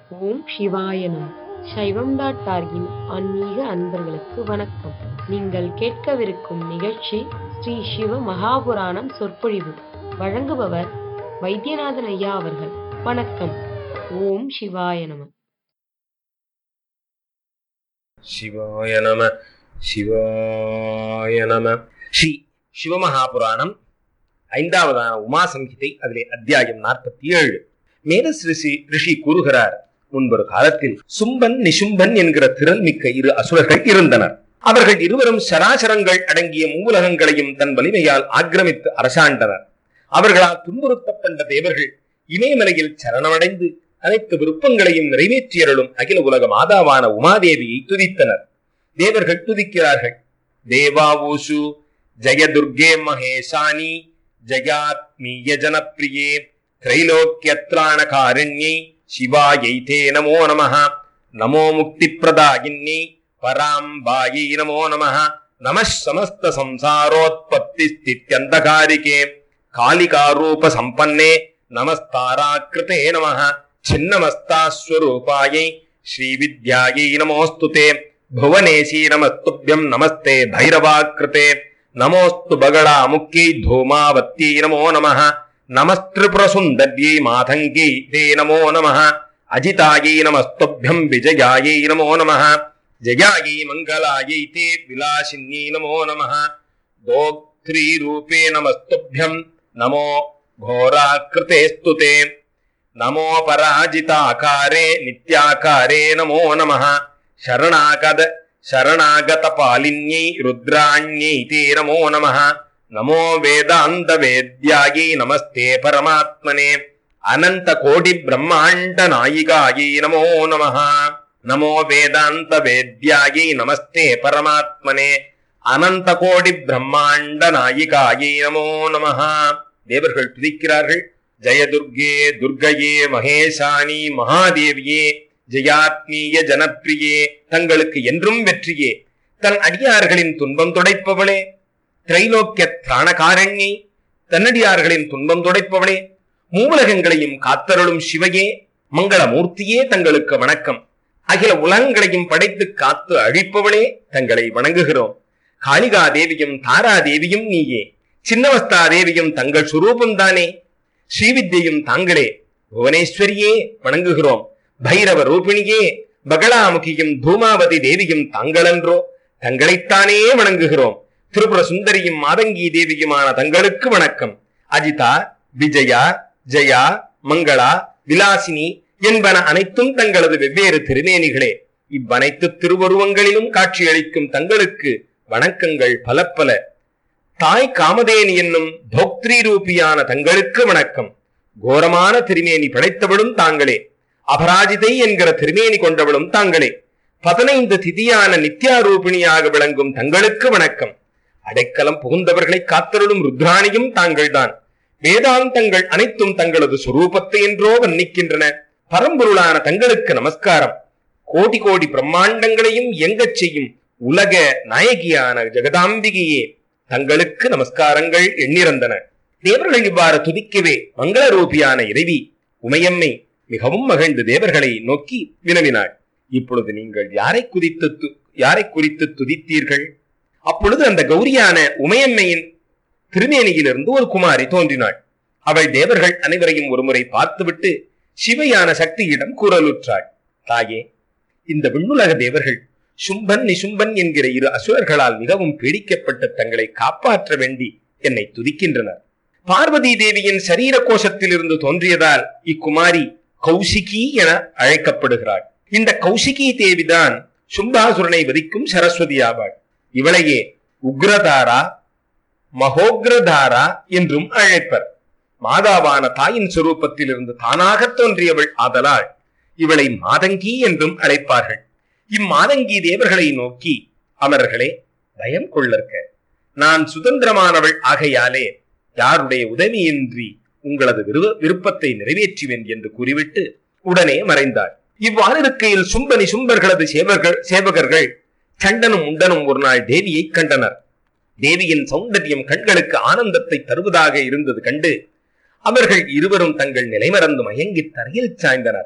ஓம் சிவாய நம சைவம் டாட் டார்கின் ஆன்மீக அன்பர்களுக்கு வணக்கம் நீங்கள் கேட்கவிருக்கும் நிகழ்ச்சி ஸ்ரீ சிவ மகாபுராணம் சொற்பொழிவு வழங்குபவர் வைத்தியநாதன் ஐயா அவர்கள் வணக்கம் ஓம் சிவாய நம சிவாய நம சிவாய நம ஸ்ரீ சிவமகாபுராணம் ஐந்தாவதான உமா சம்ஹிதை அதிலே அத்தியாயம் நாற்பத்தி ஏழு மேதஸ் ரிஷி ரிஷி கூறுகிறார் முன்பொரு காலத்தில் சும்பன் நிசும்பன் என்கிற திறல் மிக்க இரு அசுரர்கள் இருந்தனர் அவர்கள் இருவரும் சராசரங்கள் அடங்கிய மூலகங்களையும் தன் வலிமையால் ஆக்கிரமித்து அரசாண்டனர் அவர்களால் துன்புறுத்தப்பட்ட தேவர்கள் இமயமலையில் சரணமடைந்து அனைத்து விருப்பங்களையும் நிறைவேற்றியருளும் அகில உலக மாதாவான உமாதேவியை துதித்தனர் தேவர்கள் துதிக்கிறார்கள் தேவாவூசு ஜெய துர்கே மகேசானி ஜயாத்மீய ஜனப்பிரியே திரைலோக்கியத்ராணகாரண்யை சிவாயை தே நமோ நமः நமோ முக்தி பிரதாயின்யை பராம்பாயை நமோ நமः நமः சமஸ்த சம்சாரோத்பத்தி ஸ்தித்யந்தகாரிகே காலிகாரூப சம்பன்னே நமஸ்தாராக்கிருதே நமः छिन्नमस्तास्वरूपायै श्रीविद्यायै नमोऽस्तु ते भुवनेशी नमस्तुभ्यं नमस्ते भैरवाकृते नमोऽस्तु बगडामुख्यै धूमावत्यै नमो नमः नमस्त्रिपुरसुन्दर्यै मातङ्ग्यै ते नमो नमः अजितायै नमस्तुभ्यं विजयायै नमो नमः जयायै मङ्गलायै ते विलासिन्यै नमो नमः दोक्त्रीरूपे नमस्तुभ्यं नमो घोराकृतेस्तु ते नमो पराजिताकारे नित्याकारे नमो नमः शरणागत शरणागतपालिन्यै रुद्राण्यै ते नमो नमः नमो वेदान्तवेद्यायै नमस्ते परमात्मने अनन्तकोटिब्रह्माण्डनायिकायै नमो नमः नमो वेदान्तवेद्यायै नमस्ते परमात्मने अनन्तकोटिब्रह्माण्डनायिकायै नमो नमः தேவர்கள் துதிக்கிறார்கள் ஜெயதுர்கே துர்கையே மகேசானி மகாதேவியே ஜெயாத்மீய ஜனப்பிரியே தங்களுக்கு என்றும் வெற்றியே தன் அடியார்களின் துன்பம் துடைப்பவளே திரைலோக்கிய திராணகாரண்யை தன்னடியார்களின் துன்பம் துடைப்பவளே மூலகங்களையும் காத்தருளும் சிவையே மங்களமூர்த்தியே தங்களுக்கு வணக்கம் அகில உலகங்களையும் படைத்து காத்து அழிப்பவளே தங்களை வணங்குகிறோம் காளிகா தேவியும் தாரா தேவியும் நீயே சின்னவஸ்தா தேவியும் தங்கள் சுரூபம் தானே ஸ்ரீவித்யையும் தாங்களே புவனேஸ்வரியே வணங்குகிறோம் பைரவ ரூபிணியே பகலாமுகியும் தூமாவதி தேவியும் தாங்களன்றோ தங்களைத்தானே வணங்குகிறோம் திரிபுர சுந்தரியும் மாதங்கி தேவியுமான தங்களுக்கு வணக்கம் அஜிதா விஜயா ஜெயா மங்களா விலாசினி என்பன அனைத்தும் தங்களது வெவ்வேறு திருமேனிகளே இவ்வனைத்து திருவுருவங்களிலும் காட்சியளிக்கும் தங்களுக்கு வணக்கங்கள் பல பல தாய் காமதேனி என்னும் போக்திரி ரூபியான தங்களுக்கு வணக்கம் கோரமான திருமேனி படைத்தவளும் தாங்களே அபராஜிதை என்கிற திருமேனி கொண்டவளும் தாங்களே பதினைந்து திதியான நித்யாரூபிணியாக விளங்கும் தங்களுக்கு வணக்கம் அடைக்கலம் புகுந்தவர்களை காத்தருளும் ருத்ராணியும் தாங்கள்தான் வேதாந்தங்கள் அனைத்தும் தங்களது சுரூபத்தை என்றோ வர்ணிக்கின்றன பரம்பொருளான தங்களுக்கு நமஸ்காரம் கோடி கோடி பிரம்மாண்டங்களையும் இயங்கச் செய்யும் உலக நாயகியான ஜெகதாம்பிகையே தங்களுக்கு நமஸ்காரங்கள் எண்ணிறந்தன தேவர்கள் இவ்வாறு துதிக்கவே மங்கள ரூபியான இறைவி உமையம்மை மிகவும் மகிழ்ந்து தேவர்களை நோக்கி வினவினாள் இப்பொழுது நீங்கள் யாரை குறித்து து- யாரை குறித்து துதித்தீர்கள் அப்பொழுது அந்த கௌரியான உமையம்மையின் திருமேனியிலிருந்து ஒரு குமாரி தோன்றினாள் அவள் தேவர்கள் அனைவரையும் ஒருமுறை பார்த்துவிட்டு சிவையான சக்தியிடம் கூறலுற்றாள் தாயே இந்த விண்ணுலக தேவர்கள் சும்பன் நிசும்பன் என்கிற இரு அசுரர்களால் மிகவும் பீடிக்கப்பட்டு தங்களை காப்பாற்ற வேண்டி என்னை துதிக்கின்றனர் பார்வதி தேவியின் சரீர கோஷத்திலிருந்து தோன்றியதால் இக்குமாரி கௌசிகி என அழைக்கப்படுகிறாள் இந்த கௌசிகி தேவிதான் சும்பாசுரனை வதிக்கும் சரஸ்வதி ஆவாள் இவளையே உக்ரதாரா மகோக்ரதாரா என்றும் அழைப்பர் மாதாவான தாயின் சுரூபத்திலிருந்து தானாக தோன்றியவள் ஆதலால் இவளை மாதங்கி என்றும் அழைப்பார்கள் இம்மாதங்கி தேவர்களை நோக்கி அமரர்களே பயம் கொள்ளற்க நான் சுதந்திரமானவள் ஆகையாலே யாருடைய உதவியின்றி உங்களது விருவ- விருப்பத்தை நிறைவேற்றுவேன் என்று கூறிவிட்டு உடனே மறைந்தாள் இவ்வாறு இருக்கையில் சும்பனி சும்பர்களது சேவர்கள் சேவகர்கள் சண்டனும் உண்டனும் ஒரு நாள் தேவியை கண்டனர் தேவியின் சௌந்தரியம் கண்களுக்கு ஆனந்தத்தை தருவதாக இருந்தது கண்டு அவர்கள் இருவரும் தங்கள் நிலைமறந்து மயங்கி தரையில் சாய்ந்தனர்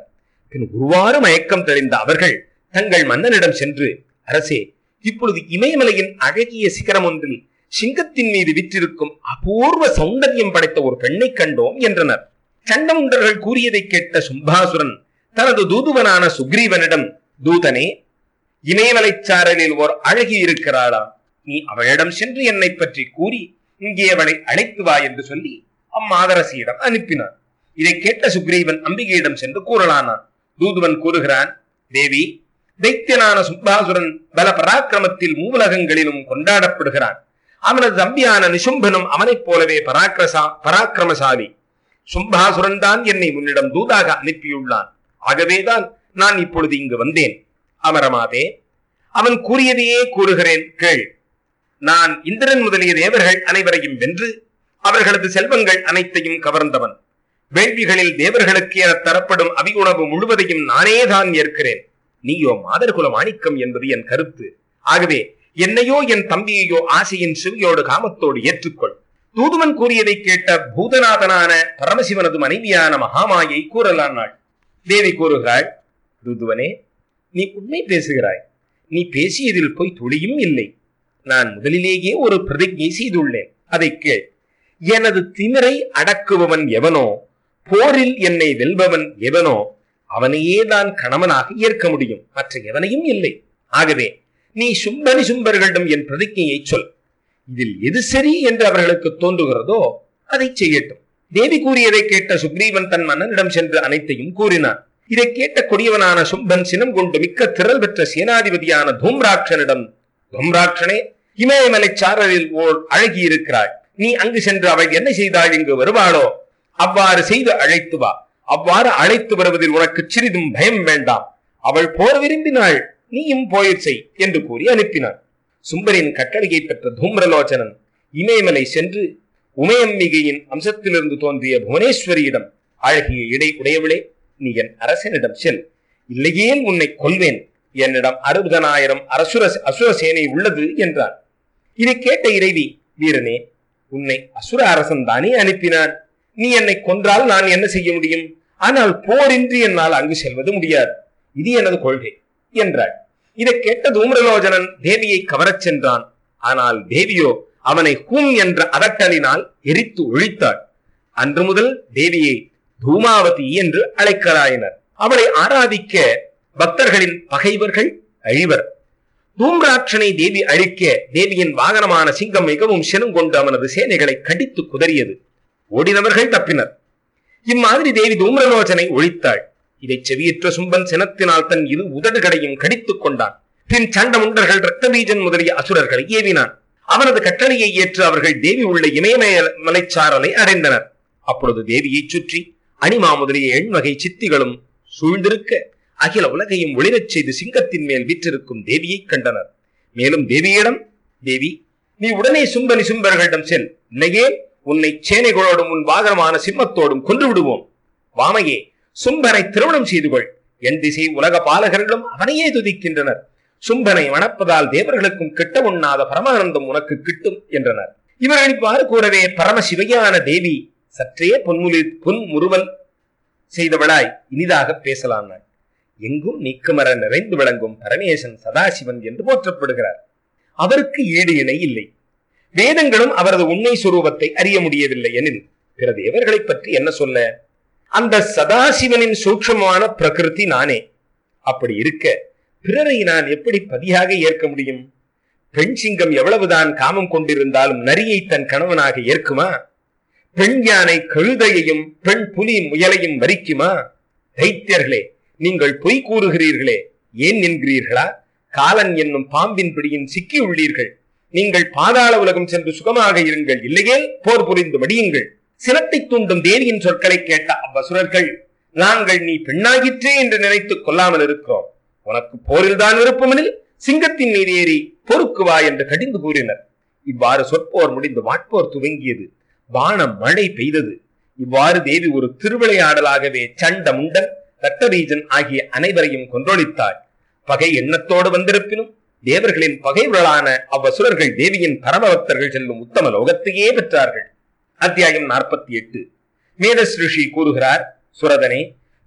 பின் ஒருவாறு மயக்கம் தெளிந்த அவர்கள் தங்கள் மன்னனிடம் சென்று அரசே இப்பொழுது இமயமலையின் அழகிய சிகரம் ஒன்றில் சிங்கத்தின் மீது விற்றிருக்கும் அபூர்வ சௌந்தரியம் படைத்த ஒரு பெண்ணை கண்டோம் என்றனர் சண்டமுண்டர்கள் கூறியதை கேட்ட சும்பாசுரன் தனது தூதுவனான சுக்ரீவனிடம் தூதனே இமயமலைச் சாரலில் ஓர் அழகி இருக்கிறாளா நீ அவளிடம் சென்று என்னை பற்றி கூறி இங்கே அவளை அழைத்து வா என்று சொல்லி அம்மாதரசியிடம் அனுப்பினான் இதை கேட்ட சுக்ரீவன் அம்பிகையிடம் சென்று கூறலானான் தூதுவன் கூறுகிறான் தேவி தைத்தியனான சுப்பாசுரன் பல பராக்கிரமத்தில் மூலகங்களிலும் கொண்டாடப்படுகிறான் அவனது தம்பியான நிசும்பனும் அவனைப் போலவே பராக்கிரசா பராக்கிரமசாலி சும்பாசுரன் தான் என்னை உன்னிடம் தூதாக அனுப்பியுள்ளான் ஆகவேதான் நான் இப்பொழுது இங்கு வந்தேன் அமரமாதே அவன் கூறியதையே கூறுகிறேன் கேள் நான் இந்திரன் முதலிய தேவர்கள் அனைவரையும் வென்று அவர்களது செல்வங்கள் அனைத்தையும் கவர்ந்தவன் வேள்விகளில் தேவர்களுக்கு என தரப்படும் அபிகுணவு முழுவதையும் நானே தான் ஏற்கிறேன் நீயோ மாதர்குல மாணிக்கம் என்பது என் கருத்து ஆகவே என்னையோ என் தம்பியையோ ஆசையின் சிவியோடு காமத்தோடு ஏற்றுக்கொள் தூதுவன் கூறியதை கேட்ட பூதநாதனான பரமசிவனது மனைவியான மகாமாயை கூறலானாள் தேவி கூறுகிறாள் தூதுவனே நீ உண்மை பேசுகிறாய் நீ பேசியதில் போய் துளியும் இல்லை நான் முதலிலேயே ஒரு பிரதிஜை செய்துள்ளேன் அதை கேள் எனது திமிரை அடக்குபவன் எவனோ போரில் என்னை வெல்பவன் எவனோ அவனையே தான் கணவனாக ஏற்க முடியும் மற்ற எவனையும் இல்லை ஆகவே நீ சும்பனி சும்பர்களிடம் என் பிரதிஜையை சொல் இதில் எது சரி என்று அவர்களுக்கு தோன்றுகிறதோ அதை செய்யட்டும் தேவி கூறியதை கேட்ட சுக்ரீவன் தன் மன்னனிடம் சென்று அனைத்தையும் கூறினான் இதை கேட்ட கொடியவனான சும்பன் சினம் கொண்டு மிக்க திரள் பெற்ற சேனாதிபதியான தூம்ராட்சனிடம் தூம்ராட்சனே இமயமலை சாரலில் ஓர் அழகி இருக்கிறாள் நீ அங்கு சென்று அவள் என்ன செய்தாள் இங்கு வருவாளோ அவ்வாறு செய்து அழைத்து வா அவ்வாறு அழைத்து வருவதில் உனக்கு சிறிதும் பயம் வேண்டாம் அவள் போர் விரும்பினாள் நீயும் போயிற் செய் என்று கூறி அனுப்பினான் சும்பரின் கட்டளையை பெற்ற தூம்ரலோச்சனன் இமயமலை சென்று உமையம்பிகையின் அம்சத்திலிருந்து தோன்றிய புவனேஸ்வரியிடம் அழகிய இடை உடையவளே நீ என் அரசனிடம் செல் இல்லையேல் உன்னை கொல்வேன் என்னிடம் அறுபதனாயிரம் அரசுர அசுர சேனை உள்ளது என்றார் இதை கேட்ட இறைவி வீரனே உன்னை அசுர அரசன் தானே அனுப்பினான் நீ என்னை கொன்றால் நான் என்ன செய்ய முடியும் ஆனால் போரின்றி என்னால் அங்கு செல்வது முடியாது இது எனது கொள்கை என்றாள் இதை கேட்ட தூம்ரலோஜனன் தேவியை கவரச் சென்றான் ஆனால் தேவியோ அவனை ஹூம் என்ற அதட்டலினால் எரித்து ஒழித்தாள் அன்று முதல் தேவியை தூமாவதி என்று அழைக்கலாயினர் அவளை ஆராதிக்க பக்தர்களின் பகைவர்கள் அழிவர் தூம்ராட்சனை தேவி அழிக்க தேவியின் வாகனமான சிங்கம் மிகவும் சினங்கொண்டு அவனது சேனைகளை கடித்து குதறியது ஓடினவர்கள் தப்பினர் இம்மாதிரி தேவி தூம்ரலோச்சனை ஒழித்தாள் இதை செவியற்ற சும்பன் சினத்தினால் தன் இரு உதடுகளையும் கடித்துக் கொண்டான் பின் சண்டமுண்டர்கள் ரத்தபீஜன் முதலிய அசுரர்களை ஏவினான் அவனது கட்டளையை ஏற்று அவர்கள் தேவி உள்ள இமயமய மலைச்சாரலை அடைந்தனர் அப்பொழுது தேவியைச் சுற்றி அனிமா முதலிய எண்வகை சித்திகளும் சூழ்ந்திருக்க அகில உலகையும் ஒளிரச் செய்து சிங்கத்தின் மேல் விற்றிருக்கும் தேவியைக் கண்டனர் மேலும் தேவியிடம் தேவி நீ உடனே சும்பனி சும்பர்களிடம் செல் இல்லையே உன்னை சேனைகளோடும் உன் வாகனமான சிம்மத்தோடும் கொன்று விடுவோம் வாமையே சும்பனை திருமணம் செய்து கொள் என் திசை உலக பாலகர்களும் அவனையே துதிக்கின்றனர் சும்பனை வணப்பதால் தேவர்களுக்கும் கிட்ட உண்ணாத பரமானந்தம் உனக்கு கிட்டும் என்றனர் இவர்கள் இவ்வாறு கூறவே பரமசிவையான தேவி சற்றே பொன்முலி பொன்முறுவல் செய்தவளாய் இனிதாக பேசலானாள் எங்கும் நீக்கமர நிறைந்து விளங்கும் பரமேசன் சதாசிவன் என்று போற்றப்படுகிறார் அவருக்கு ஈடு இணை இல்லை வேதங்களும் அவரது உண்மை சுரூபத்தை அறிய முடியவில்லை எனில் பிற தேவர்களைப் பற்றி என்ன சொல்ல அந்த சதாசிவனின் சூட்சமான பிரகிருதி நானே அப்படி இருக்க பிறரை நான் எப்படி பதியாக ஏற்க முடியும் பெண் சிங்கம் எவ்வளவுதான் காமம் கொண்டிருந்தாலும் நரியை தன் கணவனாக ஏற்குமா பெண் யானை கழுதையையும் பெண் புலி முயலையும் வரிக்குமா தைத்தியர்களே நீங்கள் பொய் கூறுகிறீர்களே ஏன் என்கிறீர்களா காலன் என்னும் பாம்பின் பிடியின் சிக்கி உள்ளீர்கள் நீங்கள் பாதாள உலகம் சென்று சுகமாக இருங்கள் இல்லையே போர் புரிந்து மடியுங்கள் சினத்தை தூண்டும் தேவியின் சொற்களை கேட்ட அவ்வசுரர்கள் நாங்கள் நீ பெண்ணாகிற்றே என்று நினைத்து கொள்ளாமல் இருக்கிறோம் உனக்கு போரில்தான் விருப்பமெனில் சிங்கத்தின் மீது ஏறி பொறுக்கு வா என்று கடிந்து கூறினர் இவ்வாறு சொற்போர் முடிந்து வாட்போர் துவங்கியது வான மழை பெய்தது இவ்வாறு தேவி ஒரு திருவிளையாடலாகவே சண்ட முண்டன் ரத்தபீஜன் ஆகிய அனைவரையும் கொன்றொழித்தாள் பகை எண்ணத்தோடு வந்திருப்பினும் தேவர்களின் பகைவர்களான அவ்வசுரர்கள் தேவியின் பரமபக்தர்கள் செல்லும் உத்தம லோகத்தையே பெற்றார்கள் அத்தியாயம் நாற்பத்தி எட்டு மேதஸ் ரிஷி கூறுகிறார் சுரதனே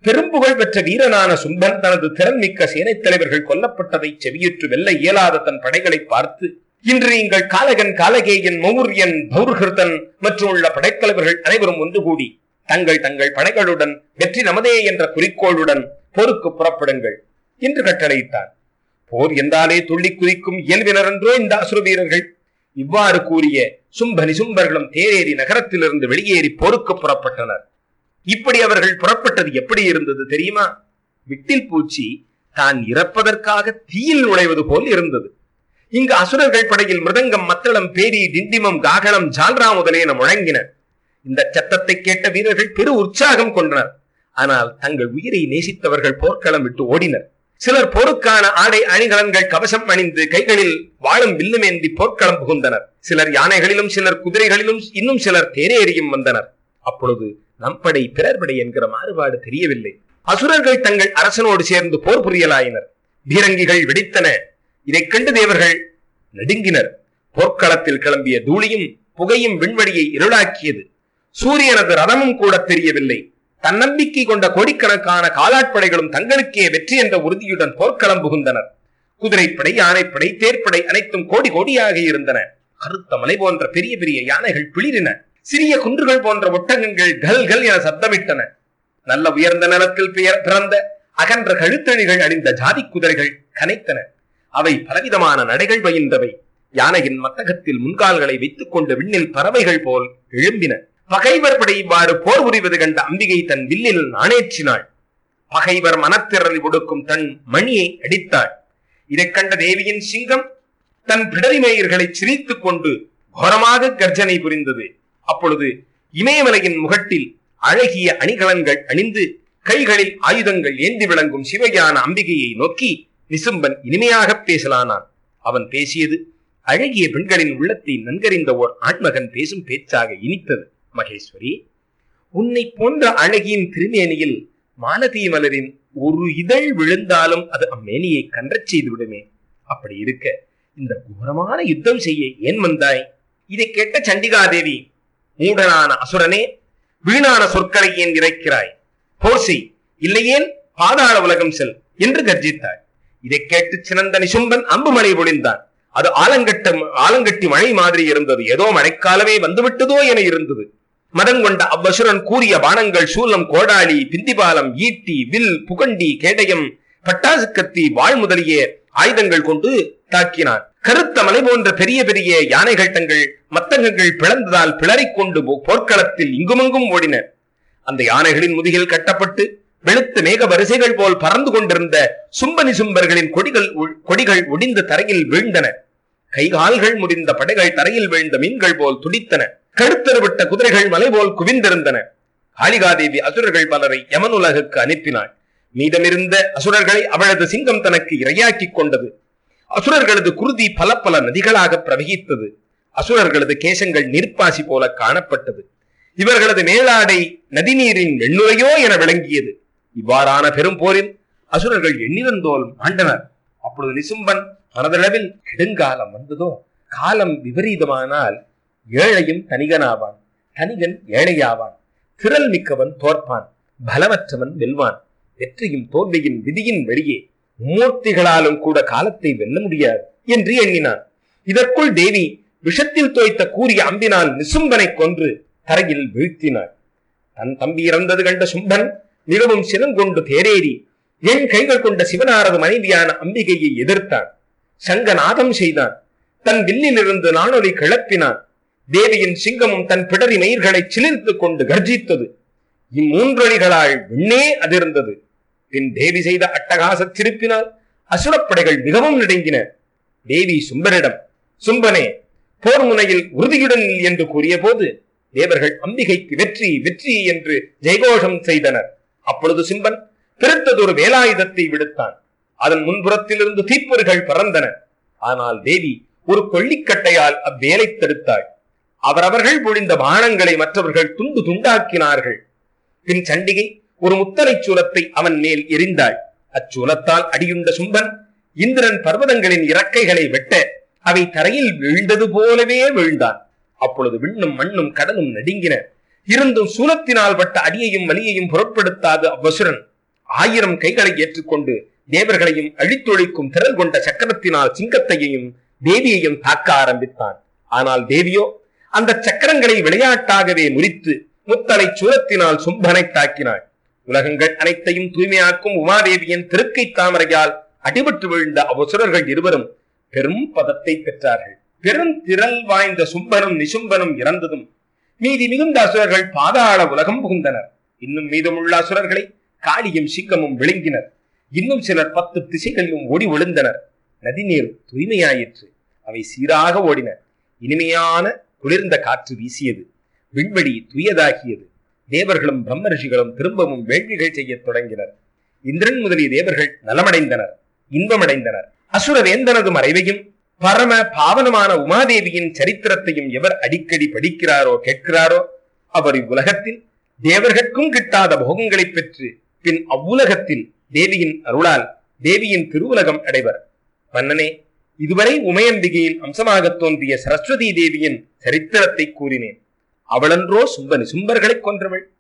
பெரும்புகழ் பெற்ற வீரனான சும்பன் தனது திறன்மிக்க சேனைத் தலைவர்கள் கொல்லப்பட்டதை செவியுற்று வெல்ல இயலாத தன் படைகளை பார்த்து இன்று நீங்கள் காலகன் காலகேயன் மௌரியன் பௌர்கிருதன் மற்றும் உள்ள படைத்தலைவர்கள் அனைவரும் ஒன்று கூடி தங்கள் தங்கள் படைகளுடன் வெற்றி நமதே என்ற குறிக்கோளுடன் போருக்கு புறப்படுங்கள் என்று கட்டளையிட்டான் போர் என்றாலே துள்ளி குதிக்கும் இயல்பினர் என்றோ இந்த அசுர வீரர்கள் இவ்வாறு கூறிய சும்ப நிசும்பர்களும் தேரேறி நகரத்திலிருந்து வெளியேறி போருக்கு புறப்பட்டனர் இப்படி அவர்கள் புறப்பட்டது எப்படி இருந்தது தெரியுமா விட்டில் பூச்சி தான் இறப்பதற்காக தீயில் நுழைவது போல் இருந்தது இங்கு அசுரர்கள் படையில் மிருதங்கம் மத்தளம் பேரி டிண்டிமம் காகலம் ஜால்ரா முதலியன முழங்கின இந்த சத்தத்தை கேட்ட வீரர்கள் பெரு உற்சாகம் கொண்டனர் ஆனால் தங்கள் உயிரை நேசித்தவர்கள் போர்க்களம் விட்டு ஓடினர் சிலர் போருக்கான ஆடை அணிகலன்கள் கவசம் அணிந்து கைகளில் வாழும் வில்லுமேந்தி போர்க்களம் புகுந்தனர் சிலர் யானைகளிலும் சிலர் குதிரைகளிலும் இன்னும் சிலர் தேரேறியும் வந்தனர் அப்பொழுது நம் படை பிறர் படை என்கிற மாறுபாடு தெரியவில்லை அசுரர்கள் தங்கள் அரசனோடு சேர்ந்து போர் புரியலாயினர் பீரங்கிகள் வெடித்தன இதைக் கண்டு தேவர்கள் நடுங்கினர் போர்க்களத்தில் கிளம்பிய தூளியும் புகையும் விண்வெளியை இருளாக்கியது சூரியனது ரதமும் கூட தெரியவில்லை தன்னம்பிக்கை கொண்ட கோடிக்கணக்கான காலாட்படைகளும் தங்களுக்கே வெற்றி என்ற உறுதியுடன் போர்க்களம் புகுந்தனர் குதிரைப்படை யானைப்படை தேர்ப்படை அனைத்தும் கோடி கோடியாக இருந்தன கருத்த மலை போன்ற பெரிய பெரிய யானைகள் பிளிரின சிறிய குன்றுகள் போன்ற ஒட்டகங்கள் கல் கல் என சத்தமிட்டன நல்ல உயர்ந்த நிலத்தில் பெயர் பிறந்த அகன்ற கழுத்தணிகள் அணிந்த ஜாதி குதிரைகள் கனைத்தன அவை பலவிதமான நடைகள் பயின்றவை யானையின் மத்தகத்தில் முன்கால்களை வைத்துக் கொண்டு விண்ணில் பறவைகள் போல் எழும்பின பகைவர் படை இவ்வாறு போர் புரிவது கண்ட அம்பிகை தன் வில்லில் நாணேற்றினாள் பகைவர் மனத்திரளி ஒடுக்கும் தன் மணியை அடித்தாள் இதைக் கண்ட தேவியின் சிங்கம் தன் பிடரிமேயர்களை சிரித்துக் கொண்டு கோரமாக கர்ஜனை புரிந்தது அப்பொழுது இமயமலையின் முகட்டில் அழகிய அணிகலன்கள் அணிந்து கைகளில் ஆயுதங்கள் ஏந்தி விளங்கும் சிவஞான அம்பிகையை நோக்கி நிசும்பன் இனிமையாக பேசலானான் அவன் பேசியது அழகிய பெண்களின் உள்ளத்தை நன்கறிந்த ஓர் ஆண்மகன் பேசும் பேச்சாக இனித்தது மகேஸ்வரி உன்னை போன்ற அழகியின் திருமேனியில் மாலதி மலரின் ஒரு இதழ் விழுந்தாலும் அது அம்மேனியை கன்றச் செய்து விடுமே அப்படி இருக்க இந்த கோரமான யுத்தம் செய்ய ஏன் வந்தாய் இதை கேட்ட சண்டிகாதேவி மூடனான அசுரனே வீணான சொற்களை ஏன் இறைக்கிறாய் போர் செய் இல்லையேல் பாதாள உலகம் செல் என்று கர்ஜித்தாள் இதை கேட்டு சிறந்த நிசும்பன் அம்பு மழை பொழிந்தான் அது ஆலங்கட்ட ஆலங்கட்டி மழை மாதிரி இருந்தது ஏதோ மழைக்காலமே வந்துவிட்டதோ என இருந்தது மதங்கொண்ட அவ்வசுரன் கூறிய பானங்கள் சூலம் கோடாளி பிந்திபாலம் ஈட்டி வில் புகண்டி கேடயம் பட்டாசு கத்தி வாழ் முதலிய ஆயுதங்கள் கொண்டு தாக்கினான் கருத்த மலை போன்ற பெரிய பெரிய யானைகள் தங்கள் மத்தகங்கள் பிளந்ததால் பிளறிக் கொண்டு போ- போர்க்களத்தில் இங்குமங்கும் ஓடின அந்த யானைகளின் முதுகில் கட்டப்பட்டு வெளுத்த மேக வரிசைகள் போல் பறந்து கொண்டிருந்த சும்பனி சும்பர்களின் கொடிகள் ஒ- கொடிகள் ஒடிந்து தரையில் வீழ்ந்தன கைகால்கள் முறிந்த படைகள் தரையில் வீழ்ந்த மீன்கள் போல் துடித்தன கழுத்தறுவிட்ட குதிரைகள் மலை போல் குவிந்திருந்தன காளிகாதேவி அசுரர்கள் பலரை யமனுலகுக்கு அனுப்பினாள் மீதமிருந்த அசுரர்களை அவளது சிங்கம் தனக்கு இரையாக்கிக் கொண்டது அசுரர்களது குருதி பல பல நதிகளாக பிரவகித்தது அசுரர்களது கேசங்கள் நீர்ப்பாசி போல காணப்பட்டது இவர்களது மேலாடை நதிநீரின் வெண்ணுரையோ என விளங்கியது இவ்வாறான பெரும் போரில் அசுரர்கள் எண்ணிறந்தோல் மாண்டனர் அப்பொழுது நிசும்பன் மனதளவில் கெடுங்காலம் வந்ததோ காலம் விபரீதமானால் ஏழையும் தனிகனாவான் தனிகன் ஏழையாவான் திரள் மிக்கவன் தோற்பான் பலமற்றவன் வெல்வான் வெற்றியும் தோல்வியின் விதியின் வெளியே மூர்த்திகளாலும் கூட காலத்தை வெல்ல முடியாது என்று எண்ணினான் இதற்குள் தேவி விஷத்தில் தோய்த்த கூறிய அம்பினால் நிசும்பனை கொன்று தரையில் வீழ்த்தினாள் தன் தம்பி இறந்தது கண்ட சும்பன் மிகவும் சினங்கொண்டு தேரேறி என் கைகள் கொண்ட சிவனாரது மனைவியான அம்பிகையை எதிர்த்தான் சங்கநாதம் செய்தான் தன் வில்லிலிருந்து நாணொலி கிளப்பினான் தேவியின் சிங்கமும் தன் பிடரி மயிர்களை சிலிர்த்துக் கொண்டு கர்ஜித்தது இம்மூன்றொலிகளால் விண்ணே அதிர்ந்தது பின் தேவி செய்த அட்டகாச திருப்பினால் அசுரப்படைகள் மிகவும் நடுங்கின தேவி சும்பனிடம் சும்பனே போர் முனையில் உறுதியுடன் நில் என்று கூறிய போது தேவர்கள் அம்பிகைக்கு வெற்றி வெற்றி என்று ஜெயகோஷம் செய்தனர் அப்பொழுது சிம்பன் பெருத்ததொரு வேலாயுதத்தை விடுத்தான் அதன் முன்புறத்திலிருந்து தீப்பொறிகள் பறந்தன ஆனால் தேவி ஒரு கொள்ளிக்கட்டையால் அவ்வேலை தடுத்தாள் அவரவர்கள் பொழிந்த பானங்களை மற்றவர்கள் துண்டு துண்டாக்கினார்கள் பின் சண்டிகை ஒரு முத்தரை சூலத்தை அவன் மேல் எரிந்தாள் அச்சூலத்தால் அடியுண்ட சும்பன் இந்திரன் பர்வதங்களின் இறக்கைகளை வெட்ட அவை தரையில் வீழ்ந்தது போலவே வீழ்ந்தான் அப்பொழுது விண்ணும் மண்ணும் கடலும் நடுங்கின இருந்தும் சூலத்தினால் பட்ட அடியையும் வலியையும் பொருட்படுத்தாது அவ்வசுரன் ஆயிரம் கைகளை ஏற்றுக்கொண்டு தேவர்களையும் அழித்தொழிக்கும் திறல் கொண்ட சக்கரத்தினால் சிங்கத்தையும் தேவியையும் தாக்க ஆரம்பித்தான் ஆனால் தேவியோ அந்த சக்கரங்களை விளையாட்டாகவே முறித்து முத்தலை சூலத்தினால் சும்பனை தாக்கினாள் உலகங்கள் அனைத்தையும் தூய்மையாக்கும் உமாதேவியின் திருக்கை தாமரையால் அடிபட்டு விழுந்த அவ்வசுரர்கள் இருவரும் பெரும் பதத்தை பெற்றார்கள் பெரும் திரள் வாய்ந்த சும்பனும் நிசும்பனும் இறந்ததும் மீதி மிகுந்த அசுரர்கள் பாதாள உலகம் புகுந்தனர் இன்னும் மீதமுள்ள அசுரர்களை காளியும் சிங்கமும் விழுங்கினர் இன்னும் சிலர் பத்து திசைகளிலும் ஓடி ஒளிந்தனர் நதிநீர் தூய்மையாயிற்று அவை சீராக ஓடின இனிமையான குளிர்ந்த காற்று வீசியது விண்வெளி தூயதாகியது தேவர்களும் பிரம்ம ரிஷிகளும் திரும்பவும் வேள்விகள் செய்யத் தொடங்கினர் இந்திரன் முதலிய தேவர்கள் நலமடைந்தனர் இன்பமடைந்தனர் அசுர வேந்தனது மறைவையும் பரம பாவனமான உமாதேவியின் சரித்திரத்தையும் எவர் அடிக்கடி படிக்கிறாரோ கேட்கிறாரோ அவர் இவ்வுலகத்தில் தேவர்கட்கும் கிட்டாத போகங்களை பெற்று பின் அவ்வுலகத்தில் தேவியின் அருளால் தேவியின் திருவுலகம் அடைவர் மன்னனே இதுவரை உமையம்பிகையின் அம்சமாகத் தோன்றிய சரஸ்வதி தேவியின் சரித்திரத்தை கூறினேன் அவளன்றோ சும்பனி சும்பர்களைக் கொன்றவள்